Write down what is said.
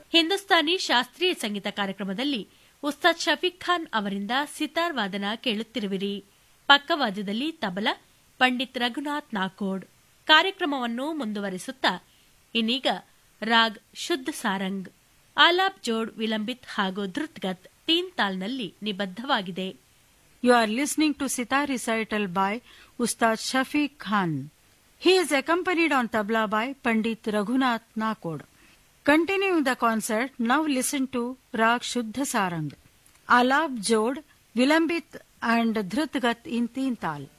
ಹಿಂದೂಸ್ತಾನಿ ಶಾಸ್ತ್ರೀಯ ಸಂಗೀತ ಕಾರ್ಯಕ್ರಮದಲ್ಲಿ ಉಸ್ತಾದ್ ಶಫೀಕ್ ಖಾನ್ ಅವರಿಂದ ಸಿತಾರ್ ವಾದನ ಕೇಳುತ್ತಿರುವಿರಿ ಪಕ್ಕವಾದ್ಯದಲ್ಲಿ ತಬಲ ಪಂಡಿತ್ ರಘುನಾಥ್ ನಾಕೋಡ್ ಕಾರ್ಯಕ್ರಮವನ್ನು ಮುಂದುವರಿಸುತ್ತಾ ಇನ್ನೀಗ ರಾಗ್ ಶುದ್ಧ ಸಾರಂಗ್ ಆಲಾಪ್ ಜೋಡ್ ವಿಲಂಬಿತ್ ಹಾಗೂ ಧೃತ್ಗತ್ ತೀನ್ ತಾಲ್ನಲ್ಲಿ ನಿಬದ್ಧವಾಗಿದೆ You are listening to sitar recital by Ustad Shafiq Khan. He is accompanied on tabla by Pandit Raghunath Nakod. Continuing the concert, now listen to Rag Shuddha Sarang, Alap Jod, Vilambit and Dhrutgat in Teen Tal.